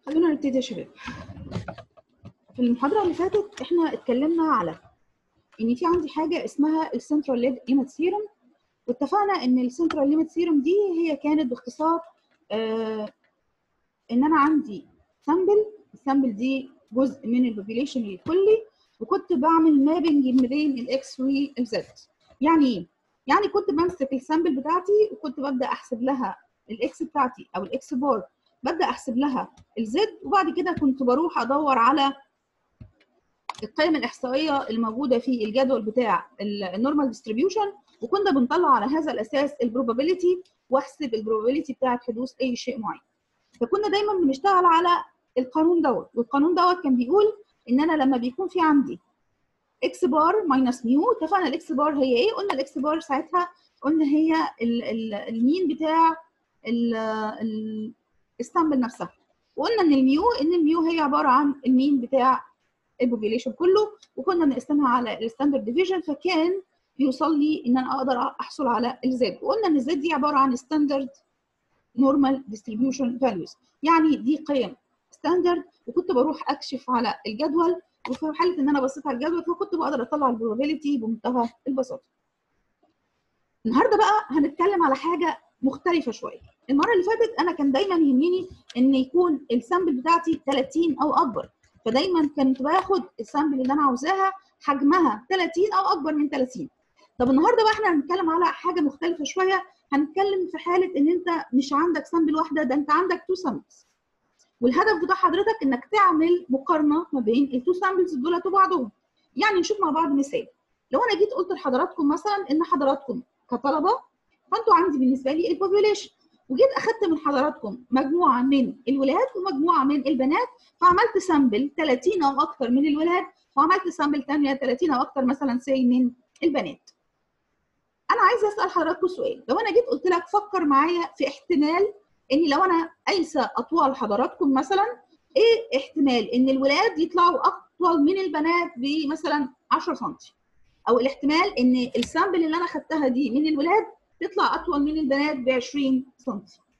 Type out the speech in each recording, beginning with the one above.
خلونا نبتدي يا شباب في المحاضرة اللي فاتت احنا اتكلمنا على ان في عندي حاجة اسمها السنترال ليميت سيرم واتفقنا ان السنترال ليميت سيرم دي هي كانت باختصار آه ان انا عندي سامبل السامبل دي جزء من البوبيليشن الكلي وكنت بعمل مابنج ما بين الاكس والزد يعني ايه؟ يعني كنت بمسك السامبل بتاعتي وكنت ببدا احسب لها الاكس بتاعتي او الاكس بار ببدا احسب لها الزد وبعد كده كنت بروح ادور على القيم الاحصائيه الموجوده في الجدول بتاع النورمال ديستريبيوشن وكنا بنطلع على هذا الاساس البروبابيلتي واحسب البروبابيلتي بتاعت حدوث اي شيء معين فكنا دايما بنشتغل على القانون دوت والقانون دوت كان بيقول ان انا لما بيكون في عندي اكس بار ماينس ميو اتفقنا الاكس بار هي ايه قلنا الاكس بار ساعتها قلنا هي ال ال المين بتاع السامبل نفسها وقلنا ان الميو ان الميو هي عباره عن المين بتاع البوبيليشن كله وكنا بنقسمها على الستاندرد ديفيجن فكان بيوصل لي ان انا اقدر احصل على الزد وقلنا ان الزد دي عباره عن ستاندرد نورمال ديستريبيوشن فاليوز يعني دي قيم ستاندرد وكنت بروح اكشف على الجدول وفي حاله ان انا بصيت على الجدول فكنت بقدر اطلع البروبابيلتي بمنتهى البساطه. النهارده بقى هنتكلم على حاجه مختلفه شويه. المره اللي فاتت انا كان دايما يهمني ان يكون السامبل بتاعتي 30 او اكبر فدايما كنت باخد السامبل اللي انا عاوزاها حجمها 30 او اكبر من 30. طب النهارده بقى احنا هنتكلم على حاجه مختلفه شويه هنتكلم في حاله ان انت مش عندك سامبل واحده ده انت عندك تو سامبلز. والهدف بتاع حضرتك انك تعمل مقارنه ما بين التو سامبلز دولت وبعضهم يعني نشوف مع بعض مثال لو انا جيت قلت لحضراتكم مثلا ان حضراتكم كطلبه فانتوا عندي بالنسبه لي البوبيوليشن وجيت اخدت من حضراتكم مجموعه من الولاد ومجموعه من البنات فعملت سامبل 30 او اكثر من الولاد وعملت سامبل ثانيه 30 او اكثر مثلا سي من البنات انا عايزه اسال حضراتكم سؤال لو انا جيت قلت لك فكر معايا في احتمال ان لو انا قايسه اطوال حضراتكم مثلا ايه احتمال ان الولاد يطلعوا اطول من البنات بمثلا 10 سم او الاحتمال ان السامبل اللي انا خدتها دي من الولاد تطلع اطول من البنات ب 20 سم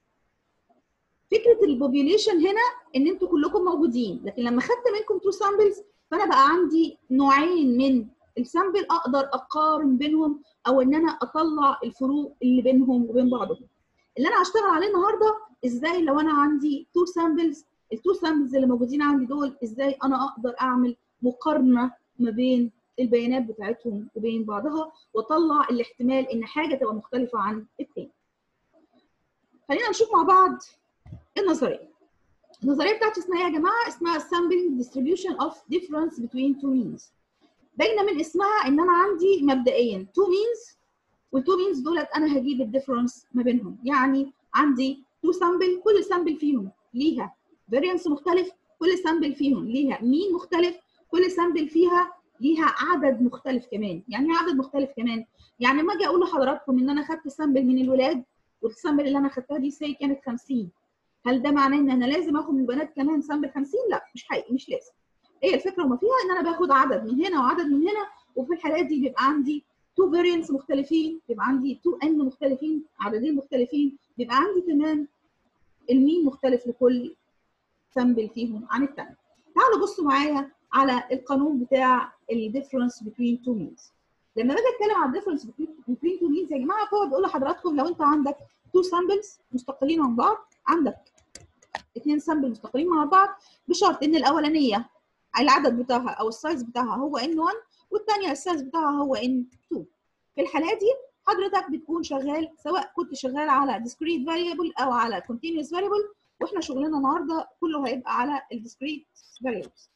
فكره البوبيوليشن هنا ان انتوا كلكم موجودين لكن لما خدت منكم تو سامبلز فانا بقى عندي نوعين من السامبل اقدر اقارن بينهم او ان انا اطلع الفروق اللي بينهم وبين بعضهم اللي انا هشتغل عليه النهارده ازاي لو انا عندي تو سامبلز التو سامبلز اللي موجودين عندي دول ازاي انا اقدر اعمل مقارنه ما بين البيانات بتاعتهم وبين بعضها واطلع الاحتمال ان حاجه تبقى مختلفه عن الثاني. خلينا نشوف مع بعض النظريه. النظريه بتاعتي اسمها ايه يا جماعه؟ اسمها sampling distribution of difference between two means. باينه من اسمها ان انا عندي مبدئيا two means والتو مينز دولت انا هجيب الديفرنس ما بينهم يعني عندي تو سامبل كل سامبل فيهم ليها فاريانس مختلف كل سامبل فيهم ليها مين مختلف كل سامبل فيها ليها عدد مختلف كمان يعني ايه عدد مختلف كمان يعني لما اجي اقول لحضراتكم ان انا خدت سامبل من الولاد والسامبل اللي انا خدتها دي سي كانت 50 هل ده معناه ان انا لازم اخد من البنات كمان سامبل 50 لا مش حقيقي مش لازم ايه الفكره وما فيها ان انا باخد عدد من هنا وعدد من هنا وفي الحالات دي بيبقى عندي تو فاريانس مختلفين بيبقى عندي تو ان مختلفين عددين مختلفين بيبقى عندي كمان المين مختلف لكل سامبل فيهم عن الثاني تعالوا بصوا معايا على القانون بتاع الديفرنس بين تو مينز لما باجي اتكلم على الديفرنس بين تو مينز يا جماعه فهو بيقول لحضراتكم لو انت عندك تو سامبلز مستقلين عن بعض عندك اثنين سامبل مستقلين مع بعض بشرط ان الاولانيه العدد بتاعها او السايز بتاعها هو ان 1 والثانيه السايز بتاعها هو ان 2 في الحاله دي حضرتك بتكون شغال سواء كنت شغال على discrete variable او على continuous variable واحنا شغلنا النهارده كله هيبقى على الديسكريت variables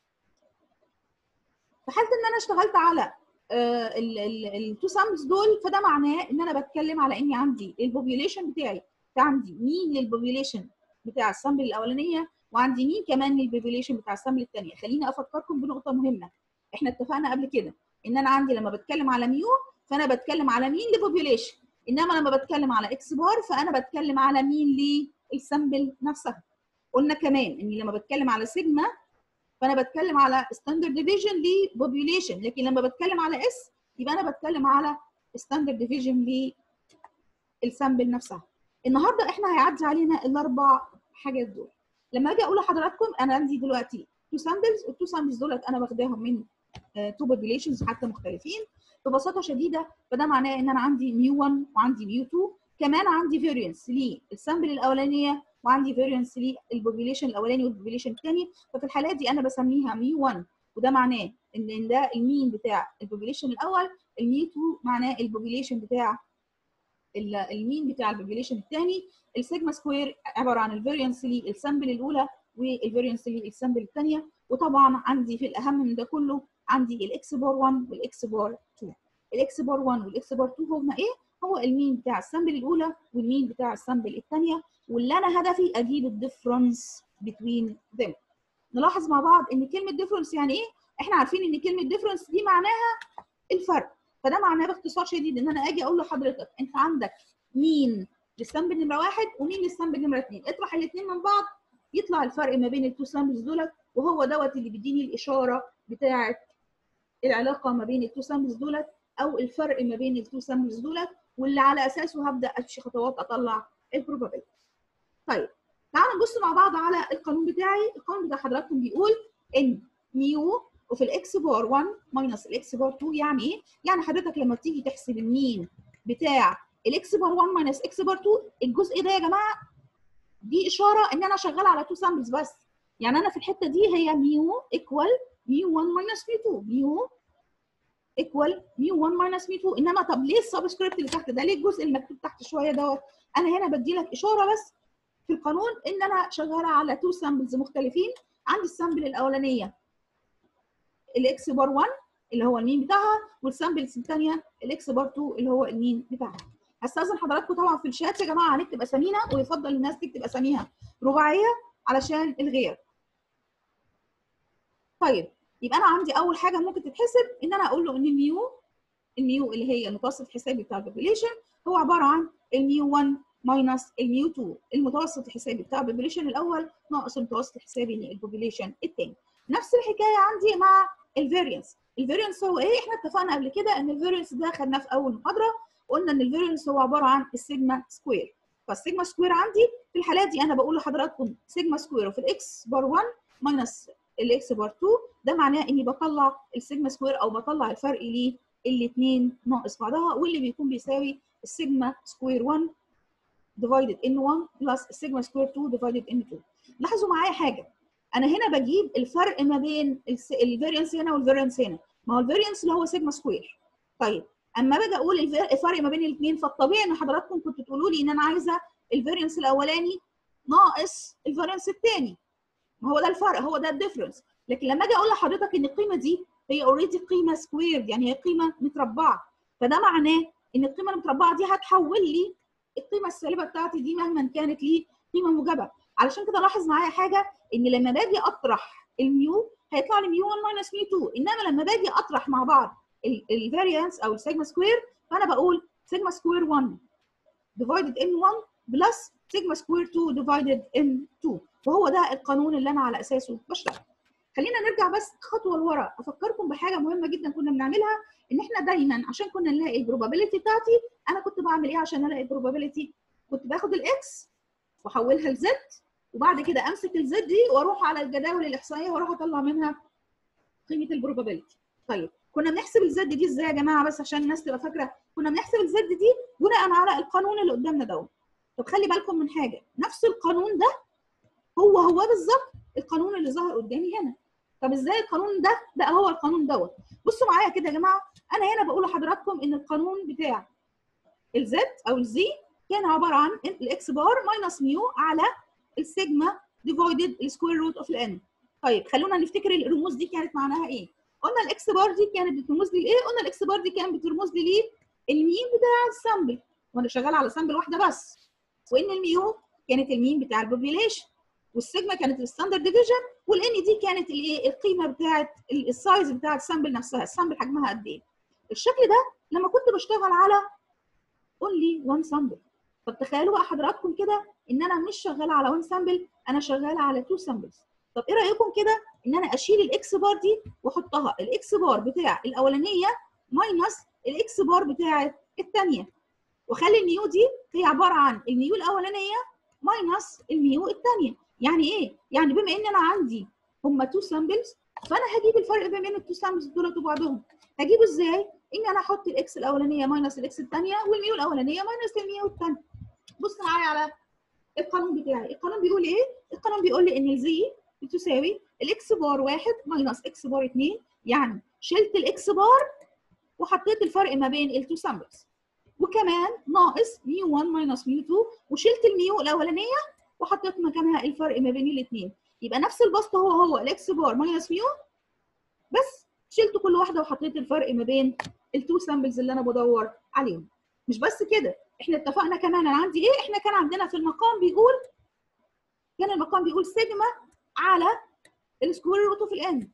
في حاله ان انا اشتغلت على التو سامبلز دول فده معناه ان انا بتكلم على اني عندي البوبيوليشن بتاعي عندي مين للبوبيوليشن بتاع السامبل الاولانيه وعندي مين كمان للبوبيوليشن بتاع السامبل الثانيه خليني افكركم بنقطه مهمه احنا اتفقنا قبل كده ان انا عندي لما بتكلم على ميو فانا بتكلم على مين لبوبيوليشن انما لما بتكلم على اكس بار فانا بتكلم على مين للسامبل نفسها قلنا كمان اني لما بتكلم على سيجما فانا بتكلم على ستاندرد ديفيجن لبوبيوليشن لكن لما بتكلم على اس يبقى انا بتكلم على ستاندرد ديفيجن للسامبل نفسها النهارده احنا هيعدي علينا الاربع حاجات دول لما اجي اقول لحضراتكم انا عندي دلوقتي تو سامبلز والتو سامبلز دولت انا واخداهم من تو بوبيليشنز حتى مختلفين ببساطه شديده فده معناه ان انا عندي ميو 1 وعندي ميو 2 كمان عندي فيرينس للسامبل الاولانيه وعندي فيرينس للبوبيليشن الاولاني والبوبيليشن الثاني ففي الحالات دي انا بسميها ميو 1 وده معناه ان ده المين بتاع البوبيليشن الاول الميو 2 معناه البوبيليشن بتاع المين بتاع البوبيليشن الثاني السيجما سكوير عباره عن الفيرينس للسامبل الاولى والفيرينس للسامبل الثانيه وطبعا عندي في الاهم من ده كله عندي الاكس بار 1 والاكس بار 2 الاكس بار 1 والاكس بار 2 هما ايه هو المين بتاع السامبل الاولى والمين بتاع السامبل الثانيه واللي انا هدفي اجيب الديفرنس بين them نلاحظ مع بعض ان كلمه ديفرنس يعني ايه احنا عارفين ان كلمه ديفرنس دي معناها الفرق فده معناه باختصار شديد ان انا اجي اقول لحضرتك انت عندك مين للسامبل نمره واحد ومين للسامبل نمره اثنين اطرح الاثنين من بعض يطلع الفرق ما بين التو سامبلز دولت وهو دوت اللي بيديني الاشاره بتاعه العلاقه ما بين التو سامبلز دولت او الفرق ما بين التو سامبلز دولت واللي على اساسه هبدا امشي خطوات اطلع البروبابيلتي. طيب تعالوا نبص مع بعض على القانون بتاعي، القانون بتاع حضراتكم بيقول ان ميو وفي الاكس بار 1 ماينس الاكس بار 2 يعني ايه؟ يعني حضرتك لما تيجي تحسب المين بتاع الاكس بار 1 ماينس اكس بار 2 الجزء ده يا جماعه دي اشاره ان انا شغاله على تو سامبلز بس يعني انا في الحته دي هي ميو ايكوال ميو 1 ماينس ميو 2 ميو ايكوال ميو 1 ماينس ميو 2 انما طب ليه السبسكريبت اللي تحت ده ليه الجزء المكتوب تحت شويه دوت انا هنا بدي لك اشاره بس في القانون ان انا شغاله على تو سامبلز مختلفين عندي السامبل الاولانيه الاكس بار 1 اللي هو المين بتاعها والسامبلز الثانيه الاكس بار 2 اللي هو المين بتاعها هستاذن حضراتكم طبعا في الشات يا جماعه هنكتب اسامينا ويفضل الناس تكتب اساميها رباعيه علشان الغير طيب يبقى انا عندي اول حاجه ممكن تتحسب ان انا اقول له ان الميو الميو اللي هي المتوسط الحسابي بتاع البوبيليشن هو عباره عن الميو 1 ماينس الميو 2 المتوسط الحسابي بتاع البوبيليشن الاول ناقص المتوسط الحسابي للبوبيليشن الثاني نفس الحكايه عندي مع الفاريانس الفاريانس هو ايه احنا اتفقنا قبل كده ان الفاريانس ده خدناه في اول محاضره قلنا ان الفاريانس هو عباره عن السيجما سكوير فالسيجما سكوير عندي في الحالات دي انا بقول لحضراتكم سيجما سكوير في الاكس بار 1 ماينس الاكس بار 2 ده معناه اني بطلع السيجما سكوير او بطلع الفرق ليه الاثنين ناقص بعضها واللي بيكون بيساوي السيجما سكوير 1 ديفايدد ان 1 بلس السيجما سكوير 2 ديفايدد ان 2 لاحظوا معايا حاجه انا هنا بجيب الفرق ما بين الفاريانس هنا والفاريانس هنا ما هو الفاريانس اللي هو سيجما سكوير طيب اما باجي اقول الفرق ما بين الاثنين فالطبيعي ان حضراتكم كنتوا تقولوا لي ان انا عايزه الفاريانس الاولاني ناقص الفاريانس الثاني ما هو ده الفرق هو ده الديفرنس لكن لما اجي اقول لحضرتك ان القيمه دي هي اوريدي قيمه سكوير يعني هي قيمه متربعه فده معناه ان القيمه المتربعه دي هتحول لي القيمه السالبه بتاعتي دي مهما كانت لي قيمه موجبه علشان كده لاحظ معايا حاجه ان لما باجي اطرح الميو هيطلع لي ميو 1 ماينس ميو 2 انما لما باجي اطرح مع بعض الفاريانس او السيجما سكوير فانا بقول سيجما سكوير 1 ديفايدد ان 1 بلس سيجما سكوير 2 ديفايدد ان 2 وهو ده القانون اللي انا على اساسه بشتغل خلينا نرجع بس خطوه لورا افكركم بحاجه مهمه جدا كنا بنعملها ان احنا دايما عشان كنا نلاقي البروبابيلتي بتاعتي انا كنت بعمل ايه عشان الاقي البروبابيلتي كنت باخد الاكس واحولها لزد وبعد كده امسك الزد دي واروح على الجداول الاحصائيه واروح اطلع منها قيمه البروبابيلتي طيب كنا بنحسب الزد دي ازاي يا جماعه بس عشان الناس تبقى فاكره كنا بنحسب الزد دي بناء على القانون اللي قدامنا دوت طب خلي بالكم من حاجه نفس القانون ده هو هو بالظبط القانون اللي ظهر قدامي هنا طب ازاي القانون ده بقى هو القانون دوت بصوا معايا كده يا جماعه انا هنا بقول لحضراتكم ان القانون بتاع الزد او الزي كان عباره عن الاكس بار ماينس ميو على السيجما ديفايدد السكوير روت اوف الان طيب خلونا نفتكر الرموز دي كانت معناها ايه قلنا الاكس بار دي كانت بترمز لي لايه قلنا الاكس بار دي كانت بترمز لي ليه المين بتاع السامبل وانا شغاله على سامبل واحده بس وان الميو كانت المين بتاع البوبيليشن والسيجما كانت الستاندرد ديفيجن والان دي كانت الايه القيمه بتاعه السايز بتاع السامبل نفسها السامبل حجمها قد ايه الشكل ده لما كنت بشتغل على اونلي وان سامبل طب تخيلوا بقى حضراتكم كده ان انا مش شغاله على وان سامبل انا شغاله على تو سامبلز طب ايه رايكم كده ان انا اشيل الاكس بار دي واحطها الاكس بار بتاع الاولانيه ماينس الاكس بار بتاعه الثانيه واخلي الميو دي هي عباره عن الميو الاولانيه ماينس الميو الثانيه يعني ايه يعني بما ان انا عندي هم تو سامبلز فانا هجيب الفرق بين التو سامبلز دولت وبعضهم هجيبه ازاي؟ ان انا احط الاكس الاولانيه ماينس الاكس الثانيه والميو الاولانيه ماينس الميو الثانيه بص معايا على القانون بتاعي القانون بيقول ايه؟ القانون بيقول لي ان الزي بتساوي الاكس بار 1 ماينس اكس بار 2 يعني شلت الاكس بار وحطيت الفرق ما بين التو سامبلز وكمان ناقص ميو 1 ماينس ميو 2 وشلت الميو الاولانيه وحطيت مكانها الفرق ما بين الاثنين يبقى نفس البسط هو هو الاكس بار ماينس ميو بس شلت كل واحده وحطيت الفرق ما بين التو سامبلز اللي انا بدور عليهم مش بس كده احنا اتفقنا كمان انا عندي ايه احنا كان عندنا في المقام بيقول كان المقام بيقول سيجما على السكوير روت اوف الان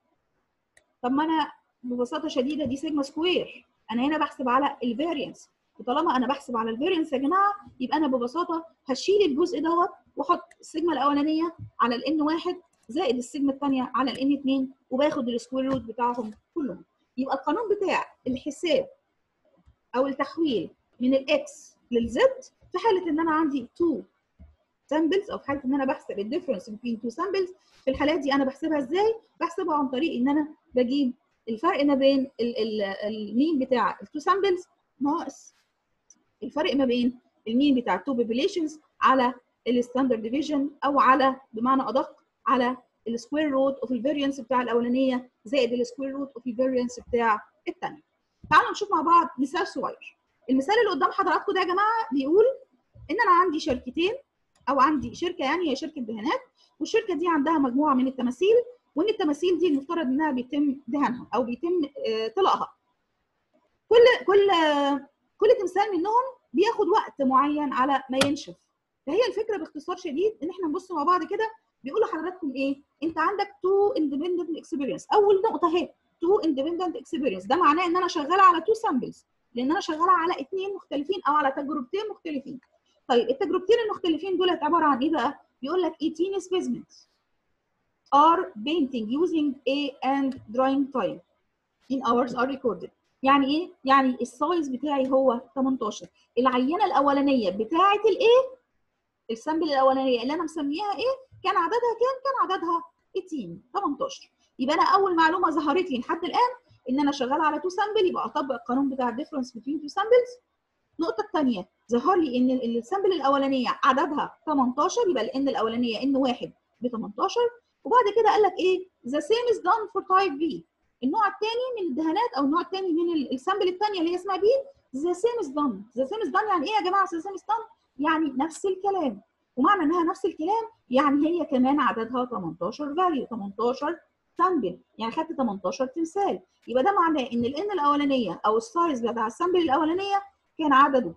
طب ما انا ببساطه شديده دي سيجما سكوير انا هنا بحسب على الفاريانس وطالما انا بحسب على الفاريانس يا جماعه يبقى انا ببساطه هشيل الجزء دوت واحط السيجما الاولانيه على الان واحد زائد السيجما الثانيه على الان 2 وباخد السكوير روت بتاعهم كلهم يبقى القانون بتاع الحساب او التحويل من الاكس للزد في حاله ان انا عندي 2 سامبلز او في حاله ان انا بحسب الديفرنس بين 2 سامبلز في الحالات دي انا بحسبها ازاي؟ بحسبها عن طريق ان انا بجيب الفرق ما بين المين بتاع التو سامبلز ناقص الفرق ما بين المين بتاع التو بوبيليشنز على الستاندرد ديفيجن او على بمعنى ادق على السكوير روت اوف الفاريانس بتاع الاولانيه زائد السكوير روت اوف الفاريانس بتاع الثانيه. تعالوا نشوف مع بعض مثال صغير. المثال اللي قدام حضراتكم ده يا جماعه بيقول ان انا عندي شركتين او عندي شركه يعني هي شركه دهانات والشركه دي عندها مجموعه من التماثيل وان التماثيل دي المفترض انها بيتم دهانها او بيتم طلاقها. كل كل كل تمثال منهم بياخد وقت معين على ما ينشف. فهي الفكره باختصار شديد ان احنا نبص مع بعض كده بيقول لحضراتكم ايه؟ انت عندك تو اندبندنت اكسبيرينس اول نقطه اهي تو اندبندنت اكسبيرينس ده معناه ان انا شغاله على تو سامبلز لان انا شغاله على اثنين مختلفين او على تجربتين مختلفين. طيب التجربتين المختلفين دولت عباره عن ايه بقى؟ بيقول لك 18 specimens are painting using A and drying time in hours are recorded. يعني ايه؟ يعني السايز بتاعي هو 18 العينه الاولانيه بتاعه الايه؟ السامبل الاولانيه اللي انا مسميها ايه؟ كان عددها كام؟ كان عددها 18 18 يبقى انا اول معلومه ظهرت لي لحد الان ان انا شغاله على تو سامبل يبقى اطبق القانون بتاع الديفرنس بين تو سامبلز النقطه الثانيه ظهر لي ان السامبل الاولانيه عددها 18 يبقى الان الاولانيه ان واحد ب 18 وبعد كده قال لك ايه ذا سيم از دان فور تايب بي النوع الثاني من الدهانات او النوع الثاني من السامبل الثانيه اللي هي اسمها بي ذا سيم از دان ذا سيم از دان يعني ايه يا جماعه ذا سيم از دان يعني نفس الكلام ومعنى انها نفس الكلام يعني هي كمان عددها 18 فاليو 18 سامبل يعني خدت 18 تمثال يبقى ده معناه ان الان الاولانيه او السايز بتاع السامبل الاولانيه كان عدده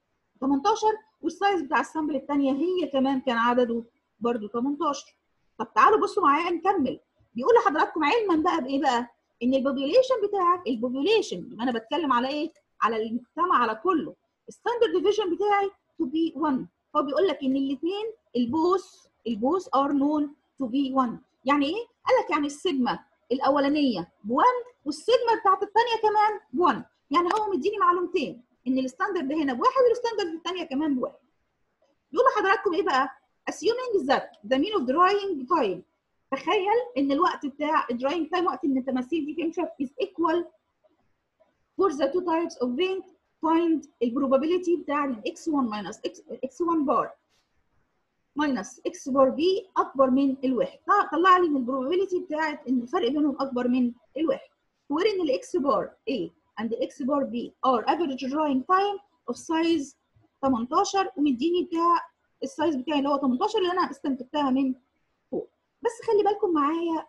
18 والسايز بتاع السامبل الثانيه هي كمان كان عدده برده 18 طب تعالوا بصوا معايا نكمل بيقول لحضراتكم علما بقى بايه بقى ان البوبيوليشن بتاعك البوبيوليشن يبقى انا بتكلم على ايه على المجتمع على كله الستاندرد ديفيجن بتاعي تو بي 1 هو بيقول لك ان الاثنين البوث البوث ار نون تو بي 1 يعني ايه قال لك يعني السيجما الاولانيه ب 1 والسيجما بتاعت الثانيه كمان ب 1 يعني هو مديني معلومتين ان الستاندرد هنا بواحد والستاندرد الثانيه كمان بواحد بيقول لحضراتكم ايه بقى assuming that the mean of drying time تخيل ان الوقت بتاع الدراينج تايم وقت ان التماثيل دي تنشف is equal for the two types of paint find البروبابيلتي بتاع ال x1 minus x x1 بار minus x بار b اكبر من الواحد طلع لي ان البروبابيلتي بتاعت ان الفرق بينهم اكبر من الواحد وين ان الاكس بار a and the x بار b are average drying time of size 18 ومديني بتاع السايز بتاعي اللي هو 18 اللي انا استنتجتها من فوق بس خلي بالكم معايا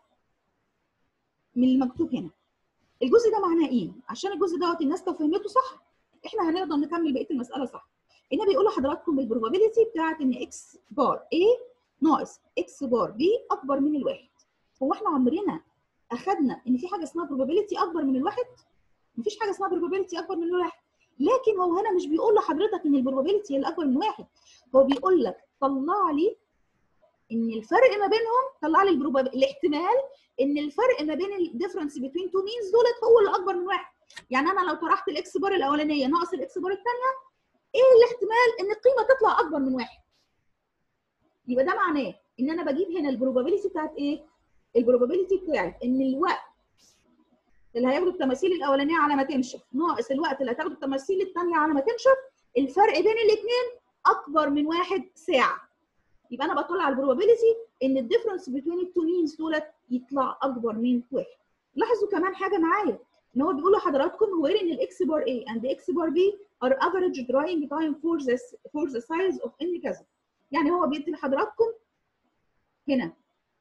من المكتوب هنا الجزء ده معناه ايه عشان الجزء دوت الناس لو فهمته صح احنا هنقدر نكمل بقيه المساله صح هنا بيقول لحضراتكم البروبابيلتي بتاعت ان اكس بار A ناقص اكس بار B اكبر من الواحد هو احنا عمرنا اخدنا ان في حاجه اسمها بروبابيلتي اكبر من الواحد مفيش حاجه اسمها بروبابيلتي اكبر من الواحد لكن هو هنا مش بيقول لحضرتك ان البروبابيلتي هي الاكبر من واحد هو بيقول لك طلع لي ان الفرق ما بينهم طلع لي البروباب الاحتمال ان الفرق ما بين الديفرنس بين تو مينز دولت هو اللي اكبر من واحد يعني انا لو طرحت الاكس بار الاولانيه ناقص الاكس بار الثانيه ايه الاحتمال ان القيمه تطلع اكبر من واحد يبقى ده معناه ان انا بجيب هنا البروبابيلتي بتاعت ايه البروبابيلتي بتاعت ان الوقت اللي هياخده التماثيل الاولانيه على ما تنشف ناقص الوقت اللي هتاخده التماثيل الثانيه على ما تنشف الفرق بين الاثنين اكبر من واحد ساعه يبقى انا بطلع البروبابيلتي ان الديفرنس بين التو مينز دولت يطلع اكبر من واحد لاحظوا كمان حاجه معايا ان هو بيقول لحضراتكم وير ان الاكس بار A and اكس بار B are average drying time for the for the size of n كذا يعني هو بيدي لحضراتكم هنا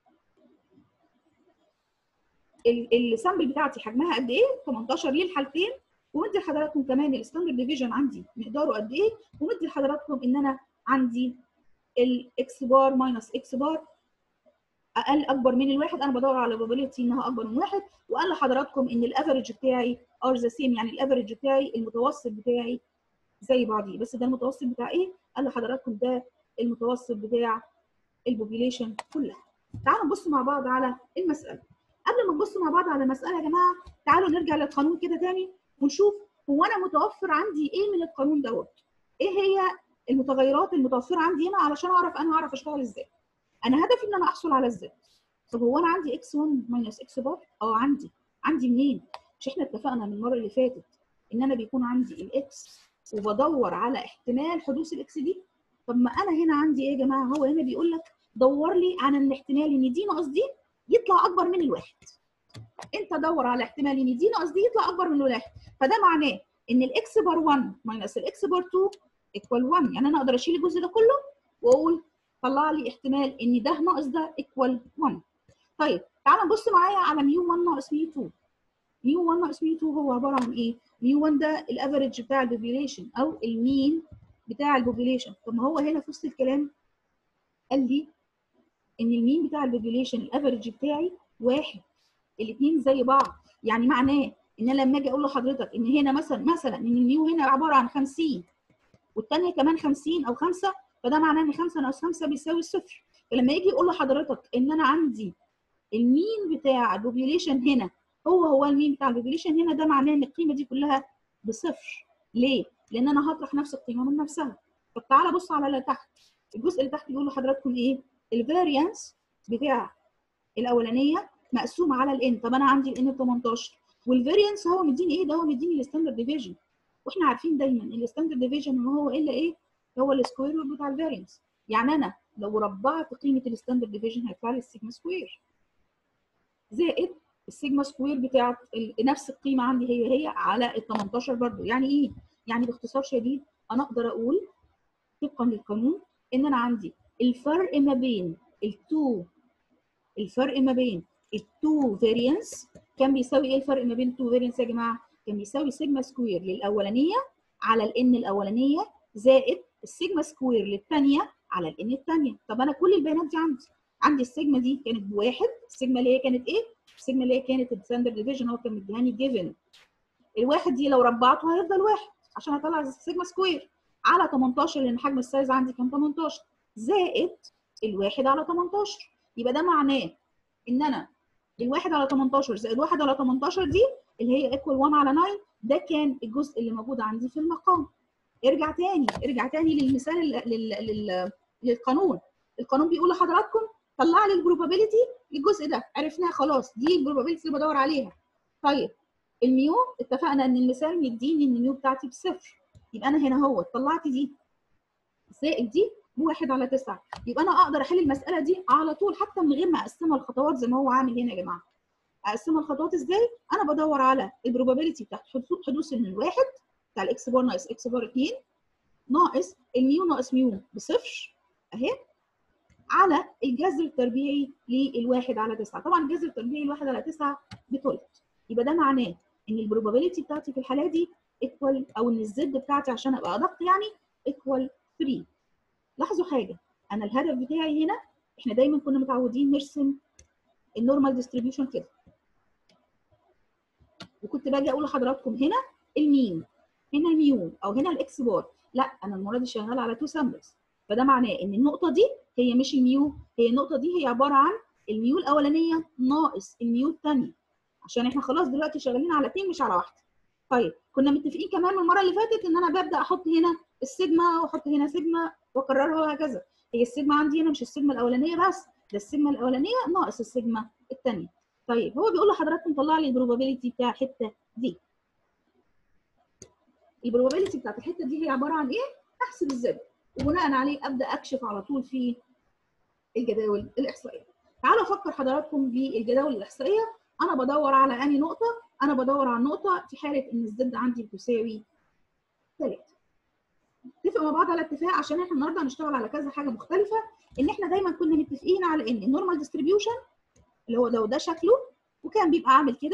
السامبل بتاعتي حجمها قد ايه 18 للحالتين ومدي لحضراتكم كمان الستاندرد ديفيجن عندي مقداره قد ايه ومدي لحضراتكم ان انا عندي الاكس بار ماينس اكس بار اقل اكبر من الواحد انا بدور على probability انها اكبر من واحد وقال لحضراتكم ان الافرج بتاعي ار ذا سيم يعني الافرج بتاعي المتوسط بتاعي زي بعضيه بس ده المتوسط بتاع ايه؟ قال لحضراتكم ده المتوسط بتاع البوبيليشن كلها. تعالوا نبص مع بعض على المساله. قبل ما نبص مع بعض على المساله يا جماعه تعالوا نرجع للقانون كده تاني ونشوف هو انا متوفر عندي ايه من القانون دوت؟ ايه هي المتغيرات المتوفره عندي هنا علشان اعرف انا هعرف اشتغل ازاي؟ انا هدفي ان انا احصل على الزد. طب هو انا عندي اكس 1 ماينس اكس بار؟ اه عندي. عندي منين؟ مش احنا اتفقنا من المره اللي فاتت ان انا بيكون عندي الاكس وبدور على احتمال حدوث الاكس دي؟ طب ما انا هنا عندي ايه يا جماعه؟ هو هنا بيقول لك دور لي عن الاحتمال ان دي ناقص دي يطلع اكبر من الواحد. انت دور على احتمال ان دي ناقص دي يطلع اكبر من الواحد، فده معناه ان الاكس بار 1 ماينس الاكس بار 2 ايكوال 1 يعني انا اقدر اشيل الجزء ده كله واقول طلع لي احتمال ان ده ناقص ده ايكوال 1 طيب تعال نبص معايا على ميو 1 ناقص ميو 2 ميو 1 ناقص ميو 2 هو عباره عن ايه ميو 1 ده الافريج بتاع البوبيليشن او المين بتاع البوبيليشن طب ما هو هنا في وسط الكلام قال لي ان المين بتاع البوبيليشن الافريج بتاعي واحد الاثنين زي بعض يعني معناه ان انا لما اجي اقول لحضرتك ان هنا مثلا مثلا ان الميو هنا عباره عن 50 والثانيه كمان 50 او 5 فده معناه ان 5 ناقص 5 بيساوي صفر فلما يجي يقول لحضرتك ان انا عندي المين بتاع البوبيوليشن هنا هو هو المين بتاع البوبيوليشن هنا ده معناه ان القيمه دي كلها بصفر ليه؟ لان انا هطرح نفس القيمه من نفسها طب تعالى بص على اللي تحت الجزء اللي تحت بيقول لحضراتكم ايه؟ الفاريانس بتاع الاولانيه مقسوم على الان طب انا عندي الان 18 والفاريانس هو مديني ايه ده هو مديني الستاندرد ديفيجن واحنا عارفين دايما ان الستاندرد ديفيجن ما هو الا ايه هو السكوير روت بتاع الفاريانس يعني انا لو ربعت قيمه الستاندرد ديفيجن هيطلع لي السيجما سكوير زائد السيجما سكوير بتاعت نفس القيمه عندي هي هي على ال 18 برضو يعني ايه يعني باختصار شديد انا اقدر اقول طبقا للقانون ان انا عندي الفرق ما بين التو الفرق ما بين التو فاريانس كان بيساوي ايه الفرق ما بين التو فاريانس يا جماعه كان بيساوي سيجما سكوير للاولانيه على الان الاولانيه زائد السيجما سكوير للثانيه على الان الثانيه طب انا كل البيانات دي عندي عندي السيجما دي كانت بواحد السيجما اللي هي كانت ايه السيجما اللي هي كانت الستاندرد ديفيجن هو كان مديهاني جيفن الواحد دي لو ربعته هيفضل واحد عشان اطلع السيجما سكوير على 18 لان حجم السايز عندي كان 18 زائد الواحد على 18 يبقى ده معناه ان انا الواحد على 18 زائد واحد على 18 دي اللي هي ايكوال 1 على 9 ده كان الجزء اللي موجود عندي في المقام ارجع تاني ارجع تاني للمثال لل... لل... للقانون القانون بيقول لحضراتكم طلع لي البروبابيلتي للجزء ده عرفناها خلاص دي البروبابيلتي اللي بدور عليها طيب الميو اتفقنا ان المثال مديني ان الميو بتاعتي بصفر يبقى انا هنا اهو طلعت دي زائد دي بواحد على تسعة يبقى انا اقدر احل المساله دي على طول حتى من غير ما اقسمها الخطوات زي ما هو عامل هنا يا جماعه اقسمها الخطوات ازاي انا بدور على البروبابيلتي بتاعت حدوث ان الواحد بتاع الاكس بار ناقص اكس بار 2 ناقص الميو ناقص ميو بصفر اهي على الجذر التربيعي للواحد على 9 طبعا الجذر التربيعي لواحد على 9 بتلت يبقى ده معناه ان البروبابيلتي بتاعتي في الحاله دي ايكوال او ان الزد بتاعتي عشان ابقى ادق يعني ايكوال 3 لاحظوا حاجه انا الهدف بتاعي هنا احنا دايما كنا متعودين نرسم النورمال ديستريبيوشن كده وكنت باجي اقول لحضراتكم هنا المين هنا الميو او هنا الاكس بار لا انا المره دي شغاله على تو سامبلز فده معناه ان النقطه دي هي مش الميو هي النقطه دي هي عباره عن الميو الاولانيه ناقص الميو الثانيه عشان احنا خلاص دلوقتي شغالين على اتنين مش على واحده طيب كنا متفقين كمان من المره اللي فاتت ان انا ببدا احط هنا السيجما واحط هنا سيجما واكررها وهكذا هي السيجما عندي هنا مش السيجما الاولانيه بس ده السيجما الاولانيه ناقص السيجما الثانيه طيب هو بيقول لحضراتكم طلع لي البروبابيلتي بتاع الحته دي البروبابيلتي بتاعت الحته دي هي عباره عن ايه احسب الزد وبناء عليه ابدا اكشف على طول في الجداول الاحصائيه تعالوا افكر حضراتكم بالجداول الاحصائيه انا بدور على انهي نقطه انا بدور على النقطه في حاله ان الزد عندي بتساوي 3 نتفق مع بعض على اتفاق عشان احنا النهارده هنشتغل على كذا حاجه مختلفه ان احنا دايما كنا متفقين على ان النورمال ديستريبيوشن اللي هو ده وده شكله وكان بيبقى عامل كده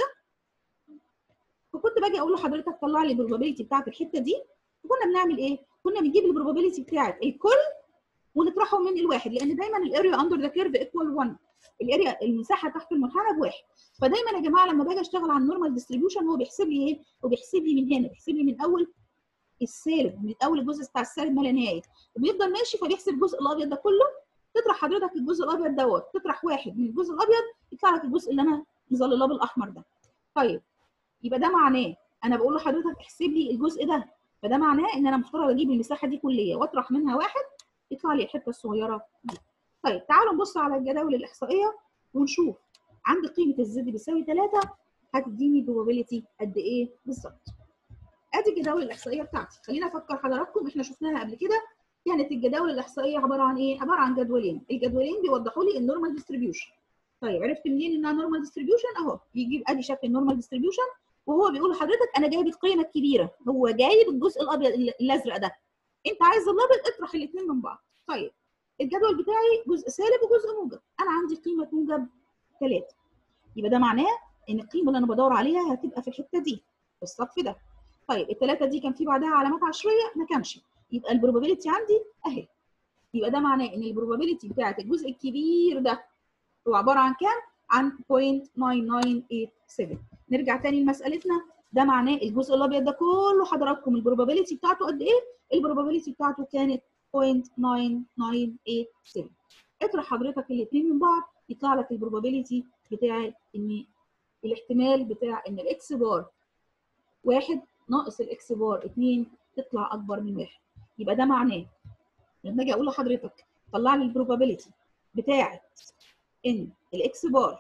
فكنت باجي اقول لحضرتك طلع لي البروبابيلتي بتاعت الحته دي وكنا بنعمل ايه؟ كنا بنجيب البروبابيلتي بتاعت الكل ونطرحه من الواحد لان دايما الاريا اندر ذا كيرف ايكوال 1 الاريا المساحه تحت المنحنى بواحد فدايما يا جماعه لما باجي اشتغل على النورمال ديستريبيوشن هو بيحسب لي ايه؟ هو بيحسب لي من هنا بيحسب لي من اول السالب من اول الجزء بتاع السالب ما لا نهايه وبيفضل ماشي فبيحسب الجزء الابيض ده كله تطرح حضرتك الجزء الابيض دوت تطرح واحد من الجزء الابيض يطلع لك الجزء اللي انا مظللاه بالاحمر ده طيب يبقى ده معناه انا بقول لحضرتك احسب لي الجزء ده فده معناه ان انا مفترض اجيب المساحه دي كليه واطرح منها واحد يطلع لي الحته الصغيره دي طيب تعالوا نبص على الجداول الاحصائيه ونشوف عند قيمه الزد بيساوي 3 هتديني probability قد ايه بالظبط ادي الجداول الاحصائيه بتاعتي خلينا افكر حضراتكم احنا شفناها قبل كده كانت الجداول الاحصائيه عباره عن ايه عباره عن جدولين الجدولين بيوضحوا لي النورمال ديستريبيوشن طيب عرفت منين انها نورمال ديستريبيوشن اهو يجيب ادي شكل النورمال ديستريبيوشن وهو بيقول لحضرتك انا جايب القيمه الكبيره هو جايب الجزء الابيض الازرق ده انت عايز الابيض اطرح الاثنين من بعض طيب الجدول بتاعي جزء سالب وجزء موجب انا عندي قيمه موجب 3 يبقى ده معناه ان القيمه اللي انا بدور عليها هتبقى في الحته دي في الصف ده طيب الثلاثه دي كان في بعدها علامات عشريه ما كانش يبقى البروبابيلتي عندي اهي يبقى ده معناه ان البروبابيلتي بتاعت الجزء الكبير ده هو عباره عن كام؟ عن 0.9987 نرجع تاني لمسألتنا ده معناه الجزء الابيض ده كله حضراتكم البروبابيلتي بتاعته قد ايه؟ البروبابيلتي بتاعته كانت 0.9987 اطرح حضرتك الاثنين من بعض يطلع لك البروبابيلتي بتاع ان الاحتمال بتاع ان الاكس بار واحد ناقص الاكس بار 2 تطلع اكبر من واحد يبقى ده معناه لما اجي اقول لحضرتك طلع لي البروبابيلتي بتاعه ان الاكس بار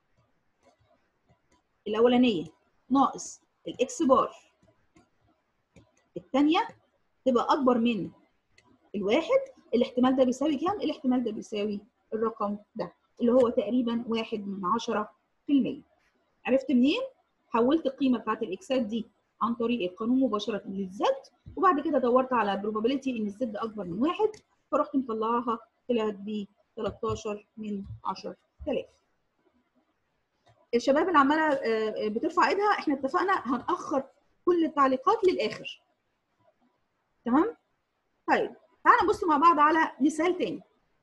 الاولانيه ناقص الاكس بار الثانيه تبقى اكبر من الواحد الاحتمال ده بيساوي كام؟ الاحتمال ده بيساوي الرقم ده اللي هو تقريبا واحد من عشرة في المية عرفت منين؟ حولت القيمة بتاعت الإكسات دي عن طريق القانون مباشرة للزد وبعد كده دورت على probability إن الزد أكبر من واحد فرحت مطلعها طلعت ب 13 من 10000 الشباب اللي عماله بترفع ايدها احنا اتفقنا هنأخر كل التعليقات للآخر تمام؟ طيب تعالى نبص مع بعض على مثال تاني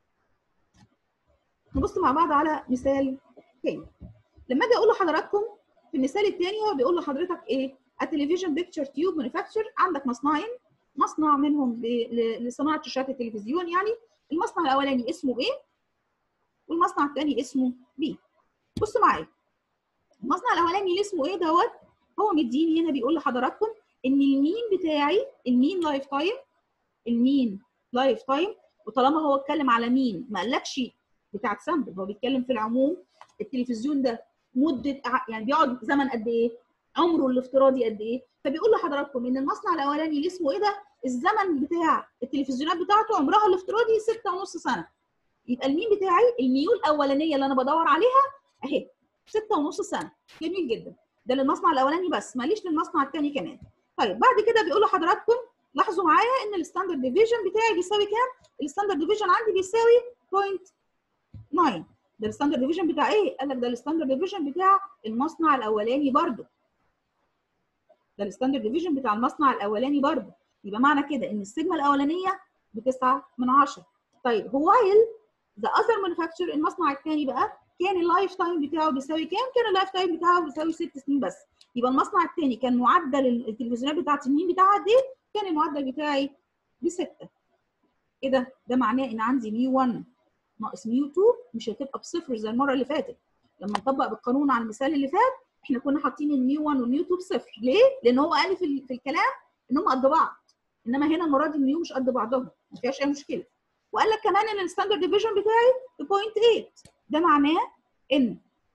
نبص مع بعض على مثال تاني لما اجي اقول لحضراتكم في المثال التاني هو بيقول لحضرتك ايه التلفزيون بيكتشر تيوب مانيفاكتشر عندك مصنعين مصنع منهم لصناعه شاشات التلفزيون يعني المصنع الاولاني اسمه ايه والمصنع الثاني اسمه بي بصوا معايا المصنع الاولاني اللي اسمه ايه دوت هو مديني هنا بيقول لحضراتكم ان المين بتاعي المين لايف تايم المين لايف تايم وطالما هو اتكلم على مين ما قالكش بتاعت سامبل هو بيتكلم في العموم التلفزيون ده مده يعني بيقعد زمن قد ايه عمره الافتراضي قد ايه فبيقول لحضراتكم ان المصنع الاولاني اللي اسمه ايه ده الزمن بتاع التلفزيونات بتاعته عمرها الافتراضي ستة ونص سنه يبقى المين بتاعي الميول الاولانيه اللي انا بدور عليها اهي ستة ونص سنه جميل جدا ده للمصنع الاولاني بس ماليش للمصنع الثاني كمان طيب بعد كده بيقول لحضراتكم لاحظوا معايا ان الستاندرد ديفيجن بتاعي بيساوي كام الستاندرد ديفيجن عندي بيساوي 0.9 ده الستاندرد ديفيجن بتاع ايه قال لك ده الستاندرد ديفيجن بتاع المصنع الاولاني برضه ده الستاندرد ديفيجن بتاع المصنع الاولاني برضه يبقى معنى كده ان السيجما الاولانيه بتسعة من 10 طيب هو ذا اذر مانيفاكتشر المصنع الثاني بقى كان اللايف تايم بتاعه بيساوي كام؟ كان اللايف تايم بتاعه بيساوي ست سنين بس يبقى المصنع الثاني كان معدل التلفزيونات بتاعت السنين بتاعها قد ايه؟ كان المعدل بتاعي بستة ايه ده؟ ده معناه ان عندي ميو 1 ناقص ميو 2 مش هتبقى بصفر زي المره اللي فاتت لما نطبق بالقانون على المثال اللي فات احنا كنا حاطين الميو 1 والميو 2 بصفر ليه؟ لان هو قال في, في الكلام ان هم قد بعض انما هنا المره دي الميو مش قد بعضهم ما فيهاش اي مشكله وقال لك كمان ان الستاندرد ديفيجن بتاعي ب 0.8 ده معناه ان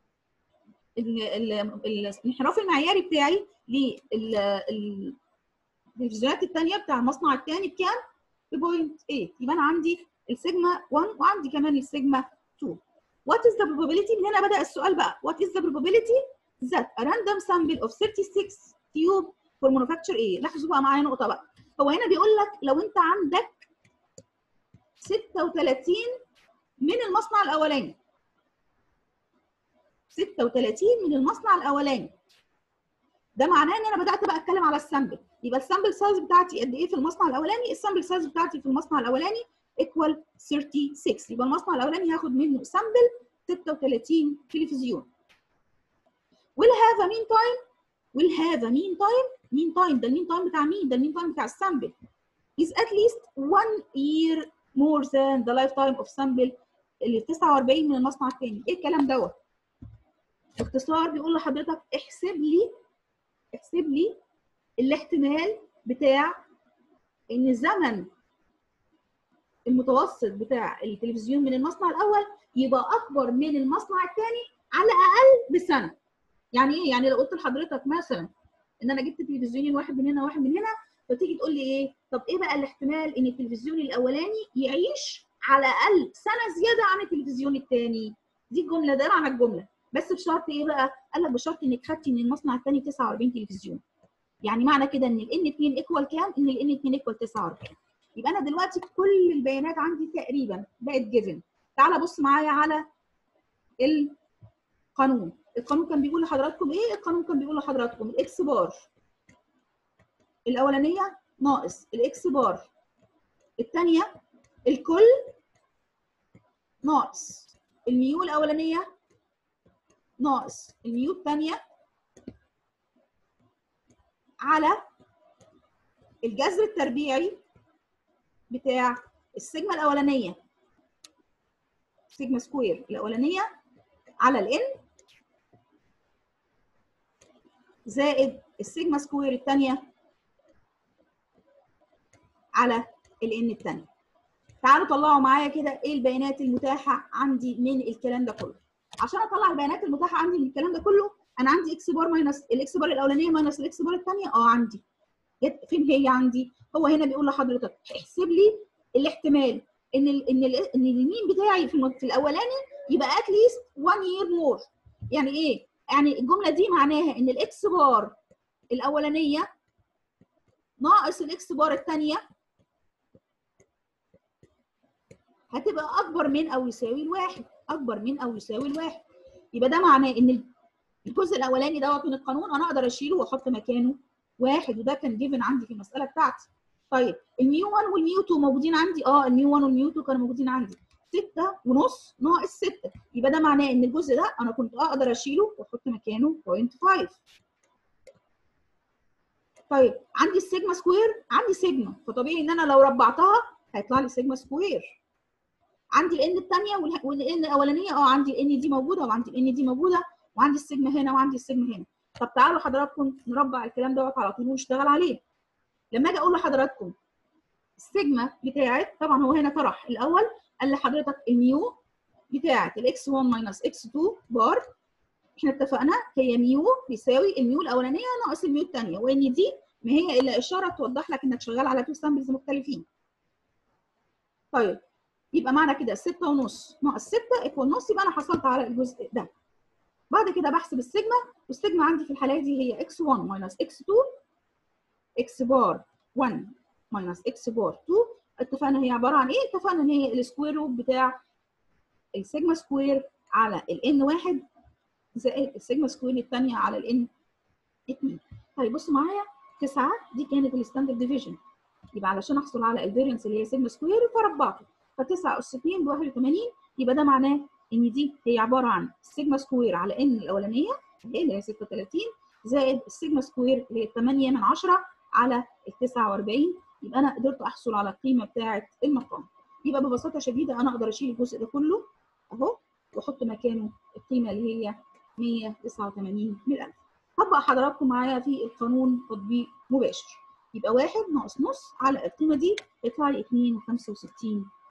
الانحراف المعياري بتاعي للديفيجنات الثانيه بتاع المصنع الثاني بكام؟ ب 0.8 يبقى انا عندي السيجما 1 وعندي كمان السيجما 2 What is the probability؟ من هنا بدأ السؤال بقى What is the probability that a random sample of 36 tube for manufacture A لاحظوا بقى معايا نقطة بقى هو هنا بيقول لك لو أنت عندك 36 من المصنع الأولاني 36 من المصنع الأولاني ده معناه ان انا بدات بقى اتكلم على السامبل يبقى السامبل سايز بتاعتي قد ايه في المصنع الاولاني السامبل سايز بتاعتي في المصنع الاولاني equal 36 يبقى المصنع الاولاني هاخد منه سامبل 36 تلفزيون will have a mean time will have a mean time mean time ده المين تايم بتاع مين ده المين تايم بتاع السامبل is at least one year more than the lifetime of sample اللي 49 من المصنع الثاني ايه الكلام دوت باختصار بيقول لحضرتك احسب لي احسب لي الاحتمال بتاع ان زمن المتوسط بتاع التلفزيون من المصنع الاول يبقى اكبر من المصنع الثاني على الاقل بسنه يعني ايه يعني لو قلت لحضرتك مثلا ان انا جبت تلفزيونين واحد من هنا وواحد من هنا فتيجي تقول لي ايه طب ايه بقى الاحتمال ان التلفزيون الاولاني يعيش على الاقل سنه زياده عن التلفزيون الثاني دي الجمله ده معنى الجمله بس بشرط ايه بقى قال لك بشرط انك خدتي من المصنع الثاني 49 تلفزيون يعني معنى كده ان ال N2 ايكوال كام ان ال N2 ايكوال 49 يبقى انا دلوقتي كل البيانات عندي تقريبا بقت جيفن تعال بص معايا على القانون القانون كان بيقول لحضراتكم ايه القانون كان بيقول لحضراتكم الاكس بار الاولانيه ناقص الاكس بار الثانيه الكل ناقص الميو الاولانيه ناقص الميو الثانيه على الجذر التربيعي بتاع السيجما الاولانيه سيجما سكوير الاولانيه على الان زائد السيجما سكوير الثانيه على الان الثانيه تعالوا طلعوا معايا كده ايه البيانات المتاحه عندي من الكلام ده كله عشان اطلع البيانات المتاحه عندي من الكلام ده كله انا عندي اكس بار ماينس الاكس بار الاولانيه ماينس الاكس بار الثانيه اه عندي فين هي عندي هو هنا بيقول لحضرتك احسب لي الاحتمال ان ال ان ال ان اليمين بتاعي في, في الاولاني يبقى اتليست 1 يير مور يعني ايه يعني الجمله دي معناها ان الاكس بار الاولانيه ناقص الاكس بار الثانيه هتبقى اكبر من او يساوي الواحد اكبر من او يساوي الواحد يبقى ده معناه ان الجزء الاولاني دوت من القانون انا اقدر اشيله واحط مكانه واحد وده كان جيفن عندي في المساله بتاعتي طيب الميو 1 والميو 2 موجودين عندي اه الميو 1 والميو 2 كانوا موجودين عندي 6 ونص ناقص 6 يبقى ده معناه ان الجزء ده انا كنت اقدر اشيله واحط مكانه 0.5 طيب عندي السيجما سكوير عندي سيجما فطبيعي ان انا لو ربعتها هيطلع لي سيجما سكوير عندي الان الثانيه والان الاولانيه اه عندي الان دي موجوده وعندي الان دي موجوده وعندي السيجما هنا وعندي السيجما هنا طب تعالوا حضراتكم نربع الكلام دوت على طول ونشتغل عليه لما اجي اقول لحضراتكم السيجما بتاعت طبعا هو هنا طرح الاول قال لحضرتك الميو بتاعت الاكس 1 ماينس اكس 2 بار احنا اتفقنا هي ميو بيساوي الميو الاولانيه ناقص الميو الثانيه وان دي ما هي الا اشاره توضح لك انك شغال على تو سامبلز مختلفين طيب يبقى معنى كده 6 ونص ناقص 6 ايكوال نص يبقى انا حصلت على الجزء ده بعد كده بحسب السيجما والسيجما عندي في الحاله دي هي اكس 1 ماينس اكس 2 اكس بار 1 ماينس اكس بار 2 اتفقنا هي عباره عن ايه؟ اتفقنا ان هي السكوير روت بتاع السيجما سكوير على الان 1 زائد السيجما سكوير الثانيه على الان 2 طيب بصوا معايا 9 دي كانت الستاندرد ديفيجن يبقى علشان احصل على الفيرينس اللي هي سيجما سكوير فربعته ف9 اس 2 ب 81 يبقى ده معناه ان دي هي عباره عن السيجما سكوير على ان الاولانيه هي اللي هي 36 زائد السيجما سكوير اللي هي 8 من 10 على ال 49 يبقى انا قدرت احصل على القيمه بتاعه المقام يبقى ببساطه شديده انا اقدر اشيل الجزء ده كله اهو واحط مكانه القيمه اللي هي 189 من 1000 طبق حضراتكم معايا في القانون تطبيق مباشر يبقى واحد ناقص نص على القيمه دي يطلع لي 2.65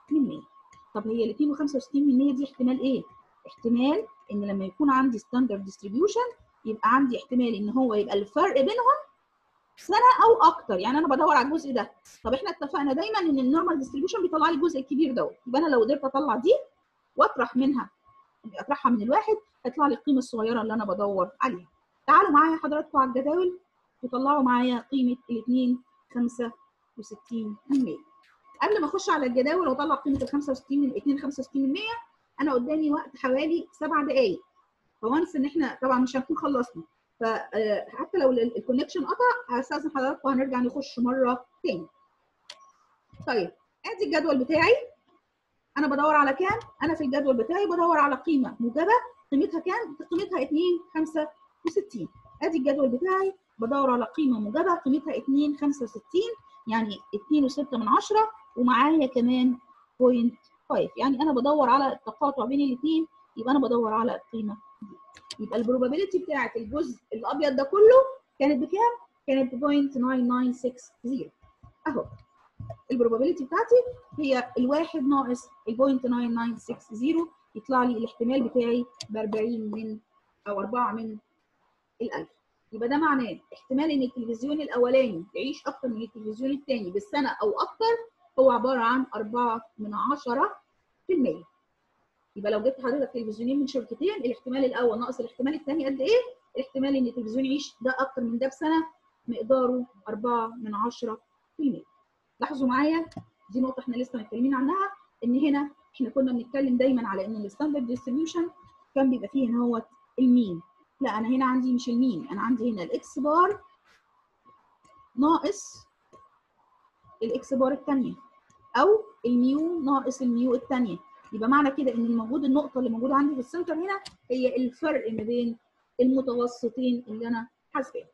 من 100 طب هي ال 2.65 من 100 دي احتمال ايه؟ احتمال ان لما يكون عندي ستاندرد ديستريبيوشن يبقى عندي احتمال ان هو يبقى الفرق بينهم سنه او اكتر يعني انا بدور على الجزء ده طب احنا اتفقنا دايما ان النورمال ديستريبيوشن بيطلع لي الجزء الكبير دوت يبقى انا لو قدرت اطلع دي واطرح منها اطرحها من الواحد هيطلع لي القيمه الصغيره اللي انا بدور عليها تعالوا معايا حضراتكم على الجداول وطلعوا معايا قيمه الاثنين 65 من 100 قبل ما اخش على الجداول واطلع قيمه ال 65 من 2 65 من 100 انا قدامي وقت حوالي سبع دقائق فوانس ان احنا طبعا مش هنكون خلصنا فحتى لو الكونكشن قطع هستاذن حضراتكم هنرجع نخش مره تاني. طيب ادي الجدول بتاعي انا بدور على كام؟ انا في الجدول بتاعي بدور على قيمه موجبه قيمتها كام؟ قيمتها 2 65 ادي الجدول بتاعي بدور على قيمه موجبه قيمتها 2 65 يعني 2.6 من 10 ومعايا كمان 0.5 يعني انا بدور على التقاطع بين الاثنين يبقى انا بدور على القيمه دي يبقى البروبابيلتي بتاعت الجزء الابيض ده كله كانت بكام؟ كانت ب 0.9960 اهو البروبابيلتي بتاعتي هي الواحد ناقص ال 0.9960 يطلع لي الاحتمال بتاعي ب 40 من او 4 من ال1000 يبقى ده معناه احتمال ان التلفزيون الاولاني يعيش اكتر من التلفزيون الثاني بالسنه او اكتر هو عباره عن 4 من 10% يبقى لو جبت حضرتك تلفزيونين من شركتين الاحتمال الاول ناقص الاحتمال الثاني قد ايه؟ الاحتمال ان التلفزيون يعيش ده اكتر من ده بسنه مقداره 4 من 10%. لاحظوا معايا دي نقطه احنا لسه متكلمين عنها ان هنا احنا كنا بنتكلم دايما على ان الستاندرد ديستريبيوشن كان بيبقى فيه ان هو المين لا انا هنا عندي مش المين انا عندي هنا الاكس بار ناقص الاكس بار الثانيه او الميو ناقص الميو الثانيه يبقى معنى كده ان الموجود النقطه اللي موجوده عندي في السنتر هنا هي الفرق ما بين المتوسطين اللي انا حاسباهم.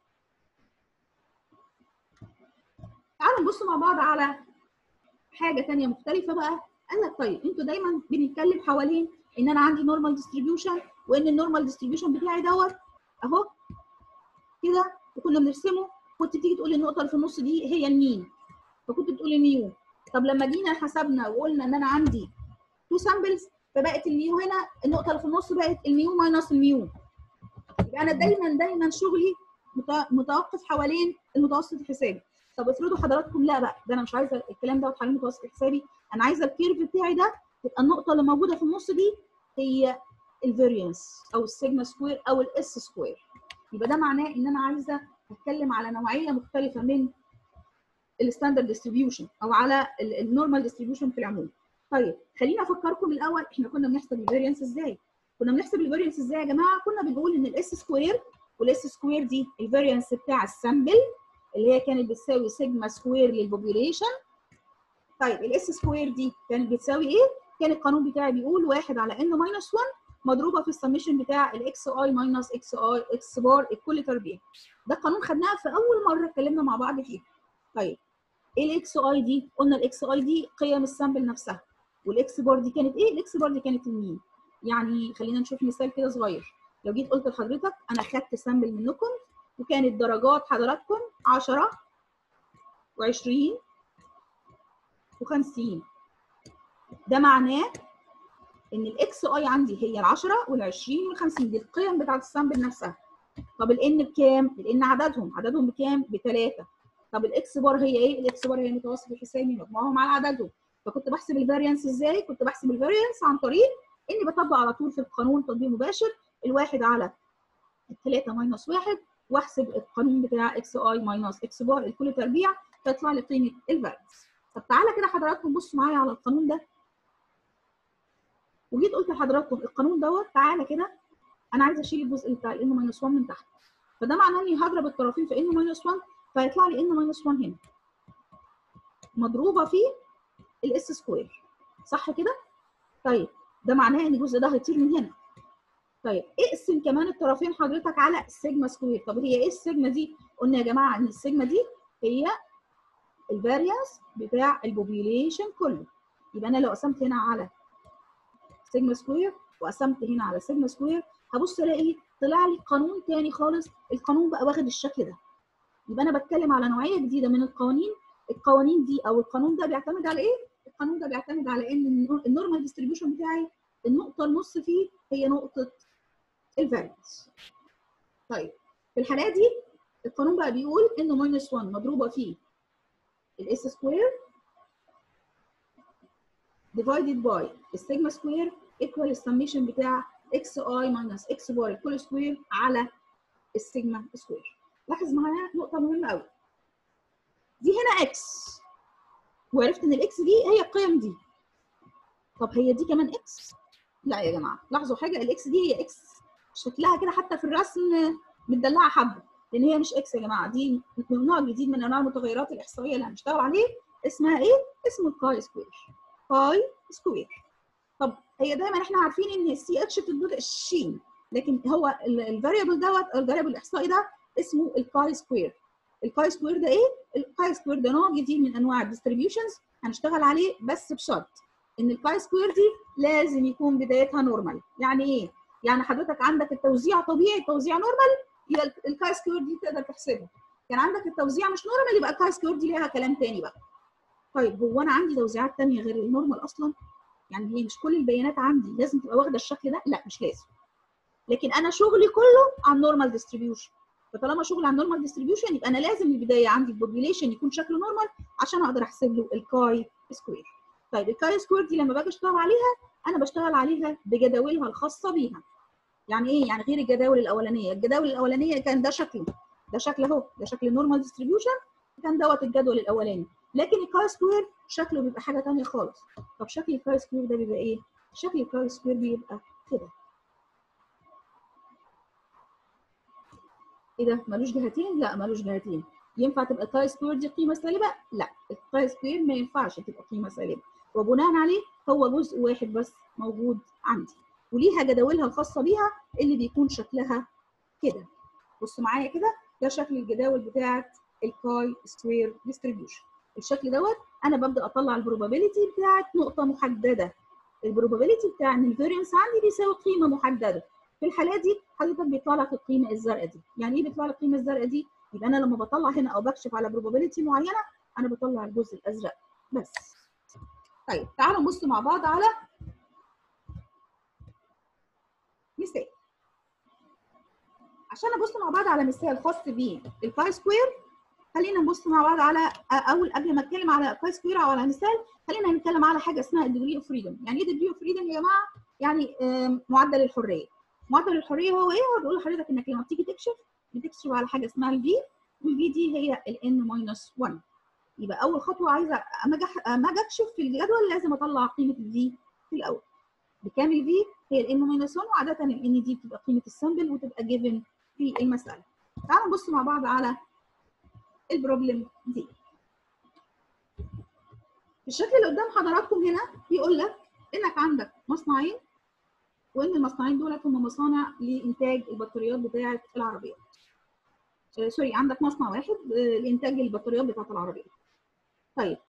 تعالوا نبص مع بعض على حاجه ثانيه مختلفه بقى قال لك طيب انتوا دايما بنتكلم حوالين ان انا عندي نورمال ديستريبيوشن وان النورمال ديستريبيوشن بتاعي دوت اهو كده وكنا بنرسمه كنت تيجي تقولي النقطه اللي في النص دي هي المين فكنت بتقولي ميو طب لما جينا حسبنا وقلنا ان انا عندي تو سامبلز فبقت الميو هنا النقطه اللي في النص بقت الميو ماينس الميو يبقى انا دايما دايما شغلي متوقف حوالين المتوسط الحسابي طب افرضوا حضراتكم لا بقى ده انا مش عايزه الكلام دوت حوالين المتوسط الحسابي انا عايزه الكيرف بتاعي ده تبقى النقطه اللي موجوده في النص دي هي الفاريانس او السيجما سكوير او الاس سكوير يبقى ده معناه ان انا عايزه اتكلم على نوعيه مختلفه من الستاندرد ديستريبيوشن او على النورمال ديستريبيوشن في العموم طيب خليني افكركم الاول احنا كنا بنحسب الفاريانس ازاي كنا بنحسب الفاريانس ازاي يا جماعه كنا بنقول ان الاس سكوير والاس سكوير دي الفاريانس بتاع السامبل اللي هي كانت بتساوي سيجما سكوير للبوبيوليشن طيب الاس سكوير دي كانت بتساوي ايه كان القانون بتاعي بيقول 1 على ان ماينس 1 مضروبه في السميشن بتاع الاكس اي ماينس اكس اي اكس بار الكل تربيع ده قانون خدناه في اول مره اتكلمنا مع بعض فيه طيب ايه الاكس اي دي قلنا الاكس اي دي قيم السامبل نفسها والاكس بار دي كانت ايه الاكس بار دي كانت المين يعني خلينا نشوف مثال كده صغير لو جيت قلت لحضرتك انا خدت سامبل منكم وكانت درجات حضراتكم 10 و20 و50 ده معناه ان الاكس اي عندي هي ال10 وال20 وال50 دي القيم بتاعت السامبل نفسها طب الان بكام؟ الان عددهم عددهم بكام؟ بثلاثه طب الاكس بار هي ايه؟ الاكس بار هي المتوسط الحسابي مجموعهم على عددهم فكنت بحسب الفاريانس ازاي؟ كنت بحسب الفاريانس عن طريق اني بطبق على طول في القانون تطبيق مباشر الواحد على الثلاثه ماينس واحد واحسب القانون بتاع اكس اي ماينس اكس بار الكل تربيع فيطلع لي قيمه الفاريانس طب تعالى كده حضراتكم بصوا معايا على القانون ده وجيت قلت لحضراتكم القانون دوت تعالى كده انا عايزه اشيل الجزء بتاع الان ماينس 1 من تحت فده معناه اني هضرب الطرفين في ان ماينس 1 فيطلع لي ان ماينس 1 هنا مضروبه في الاس سكوير صح كده؟ طيب ده معناه ان الجزء ده هيطير من هنا طيب اقسم كمان الطرفين حضرتك على السيجما سكوير طب هي ايه السيجما دي؟ قلنا يا جماعه ان السيجما دي هي الفاريانس بتاع البوبيوليشن كله يبقى انا لو قسمت هنا على سيجما سكوير وقسمت هنا على سيجما سكوير هبص الاقي طلع لي قانون تاني خالص القانون بقى واخد الشكل ده يبقى انا بتكلم على نوعيه جديده من القوانين القوانين دي او القانون ده بيعتمد على ايه القانون ده بيعتمد على ان النورمال ديستريبيوشن بتاعي النقطه النص فيه هي نقطه الفاريانس طيب في الحاله دي القانون بقى بيقول انه ماينس 1 مضروبه في الاس سكوير divided by السيجما سكوير ايكوال السميشن بتاع اكس اي ماينس اكس بار الكل سكوير على السيجما سكوير لاحظ معايا نقطه مهمه قوي دي هنا اكس وعرفت ان الاكس دي هي القيم دي طب هي دي كمان اكس لا يا جماعه لاحظوا حاجه الاكس دي هي اكس شكلها كده حتى في الرسم متدلعه حبه لان هي مش اكس يا جماعه دي من نوع جديد من انواع المتغيرات الاحصائيه اللي هنشتغل عليه اسمها ايه؟ اسمه الكاي سكوير باي سكوير طب هي دايما احنا عارفين ان السي اتش بتتنطق الشين لكن هو الفاريبل دوت الفاريبل الاحصائي ده اسمه الكاي سكوير الكاي سكوير ده ايه الكاي سكوير ده نوع جديد من انواع الديستريبيوشنز هنشتغل عليه بس بشرط ان الكاي سكوير دي لازم يكون بدايتها نورمال يعني ايه يعني حضرتك عندك التوزيع طبيعي التوزيع نورمال يبقى الكاي سكوير دي تقدر تحسبها كان عندك التوزيع مش نورمال يبقى الكاي سكوير دي ليها كلام تاني بقى طيب هو انا عندي توزيعات ثانيه غير النورمال اصلا يعني هي مش كل البيانات عندي لازم تبقى واخده الشكل ده لا مش لازم لكن انا شغلي كله على النورمال ديستريبيوشن فطالما شغلي على النورمال ديستريبيوشن يبقى انا لازم البدايه عندي البوبيليشن يكون شكله نورمال عشان اقدر احسب له الكاي سكوير طيب الكاي سكوير دي لما باجي اشتغل عليها انا بشتغل عليها بجداولها الخاصه بيها يعني ايه يعني غير الجداول الاولانيه الجداول الاولانيه كان ده شكله ده شكل اهو ده شكل النورمال ديستريبيوشن كان دوت الجدول الاولاني لكن الكاي سكوير شكله بيبقى حاجه ثانيه خالص طب شكل الكاي سكوير ده بيبقى ايه شكل الكاي سكوير بيبقى كده ايه ده ملوش جهتين لا ملوش جهتين ينفع تبقى الكاي سكوير دي قيمه سالبه لا الكاي سكوير ما ينفعش تبقى قيمه سالبه وبناء عليه هو جزء واحد بس موجود عندي وليها جداولها الخاصه بيها اللي بيكون شكلها كده بص معايا كده ده شكل الجداول بتاعه الكاي سكوير ديستريبيوشن الشكل دوت انا ببدا اطلع البروبابيلتي بتاعه نقطه محدده البروبابيلتي بتاع ان الفيرينس عندي بيساوي قيمه محدده في الحاله دي حضرتك بيطلع لك القيمه الزرقاء دي يعني ايه بيطلع لك القيمه الزرقاء دي يبقى انا لما بطلع هنا او بكشف على بروبابيلتي معينه انا بطلع الجزء الازرق بس طيب تعالوا نبص مع بعض على مثال عشان نبص مع بعض على مثال خاص بالكاي سكوير خلينا نبص مع بعض على اول قبل ما اتكلم على كاي سكوير او على مثال خلينا نتكلم على حاجه اسمها الديجري اوف فريدم يعني ايه ديجري اوف فريدم يا جماعه يعني معدل الحريه معدل الحريه هو ايه هو بيقول لحضرتك انك لما بتيجي تكشف بتكشف على حاجه اسمها الفي والفي دي هي الان ماينس 1 يبقى اول خطوه عايزه اما اجي اكشف في الجدول لازم اطلع قيمه الفي في الاول بكام الفي هي الان ماينس 1 وعاده الان دي بتبقى قيمه السامبل وتبقى جيفن في المساله تعالوا نبص مع بعض على البروبلم دي الشكل اللي قدام حضراتكم هنا بيقول لك انك عندك مصنعين وان المصنعين دولت هم مصانع لانتاج البطاريات بتاعه العربيات آه سوري عندك مصنع واحد آه لانتاج البطاريات بتاعه العربيات طيب